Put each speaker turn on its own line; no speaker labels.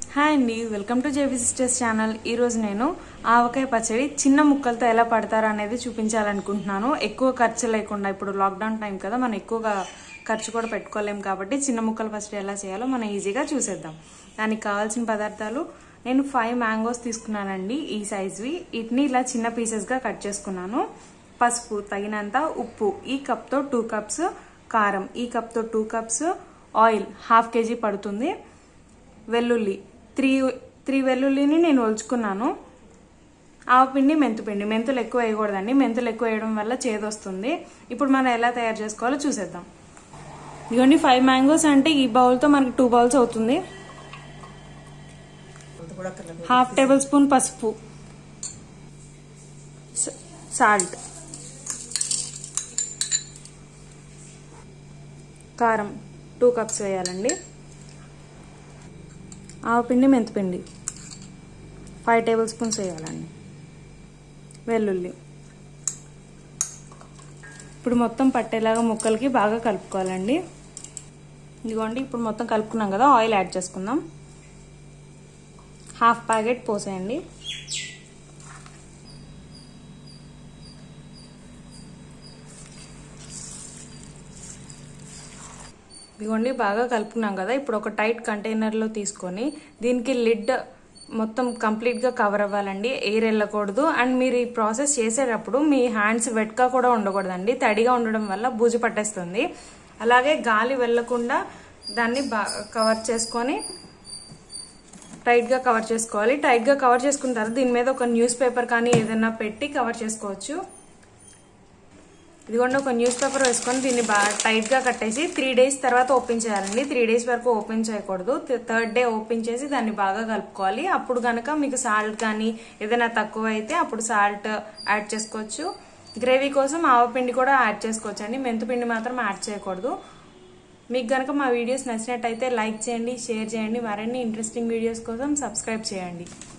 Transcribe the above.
hi అండి welcome to JB sisters channel ఈరోజు నేను ఆవకాయ పచ్చడి చిన్న ముక్కలతో ఎలా పడతారో అనేది చూపించాలనుకుంటున్నాను ఎక్కువ ఖర్చు లేకుండా ఇప్పుడు లాక్డౌన్ టైం కదా మనం ఎక్కువగా ఖర్చు కూడా పెట్టుకోలేం కాబట్టి చిన్న ముక్కల పచ్చడి ఎలా చేయాలో మనం ఈజీగా చూసేద్దాం దానికి కావాల్సిన పదార్థాలు నేను ఫైవ్ మ్యాంగోస్ తీసుకున్నానండి ఈ సైజ్వి వీటిని ఇలా చిన్న పీసెస్గా కట్ చేసుకున్నాను పసుపు తగినంత ఉప్పు ఈ కప్తో టూ కప్స్ కారం ఈ కప్తో two cups oil half kg పడుతుంది వెల్లుల్లి త్రీ త్రీ వెల్లుల్లిని నేను ఒలుచుకున్నాను ఆవపిండి మెంతుపిండి మెంతులు ఎక్కువ వేయకూడదండి మెంతులు ఎక్కువ వేయడం వల్ల చేదొస్తుంది ఇప్పుడు మనం ఎలా తయారు చేసుకోవాలో చూసేద్దాం ఇదిగోండి ఫైవ్ మ్యాంగోస్ అంటే ఈ బౌల్తో మనకి టూ బౌల్స్ అవుతుంది హాఫ్ టేబుల్ స్పూన్ పసుపు సాల్ట్ కారం టూ కప్స్ వేయాలండి ఆవపిండి మెంతిపిండి ఫైవ్ టేబుల్ స్పూన్స్ వేయాలండి వెల్లుల్లి ఇప్పుడు మొత్తం పట్టేలాగా ముక్కలకి బాగా కలుపుకోవాలండి ఇదిగోండి ఇప్పుడు మొత్తం కలుపుకున్నాం కదా ఆయిల్ యాడ్ చేసుకుందాం హాఫ్ ప్యాకెట్ పోసేయండి ఇదిగోండి బాగా కలుపుకున్నాం కదా ఇప్పుడు ఒక టైట్ కంటైనర్లో తీసుకొని దీనికి లిడ్ మొత్తం కంప్లీట్గా కవర్ అవ్వాలండి ఎయిర్ వెళ్ళకూడదు అండ్ మీరు ఈ ప్రాసెస్ చేసేటప్పుడు మీ హ్యాండ్స్ వెట్గా కూడా ఉండకూడదండి తడిగా ఉండడం వల్ల బూజు పట్టేస్తుంది అలాగే గాలి వెళ్లకుండా దాన్ని కవర్ చేసుకొని టైట్గా కవర్ చేసుకోవాలి టైట్గా కవర్ చేసుకున్న తర్వాత దీని మీద ఒక న్యూస్ పేపర్ కానీ ఏదైనా పెట్టి కవర్ చేసుకోవచ్చు ఇదిగోండి ఒక న్యూస్ పేపర్ వేసుకొని దీన్ని బాగా టైట్గా కట్టేసి త్రీ డేస్ తర్వాత ఓపెన్ చేయాలండి త్రీ డేస్ వరకు ఓపెన్ చేయకూడదు థర్డ్ డే ఓపెన్ చేసి దాన్ని బాగా కలుపుకోవాలి అప్పుడు కనుక మీకు సాల్ట్ కానీ ఏదైనా తక్కువ అయితే అప్పుడు సాల్ట్ యాడ్ చేసుకోవచ్చు గ్రేవీ కోసం ఆవపిండి కూడా యాడ్ చేసుకోవచ్చు అండి మెంతుపిండి మాత్రం యాడ్ చేయకూడదు మీకు కనుక మా వీడియోస్ నచ్చినట్టయితే లైక్ చేయండి షేర్ చేయండి మరిన్ని ఇంట్రెస్టింగ్ వీడియోస్ కోసం సబ్స్క్రైబ్ చేయండి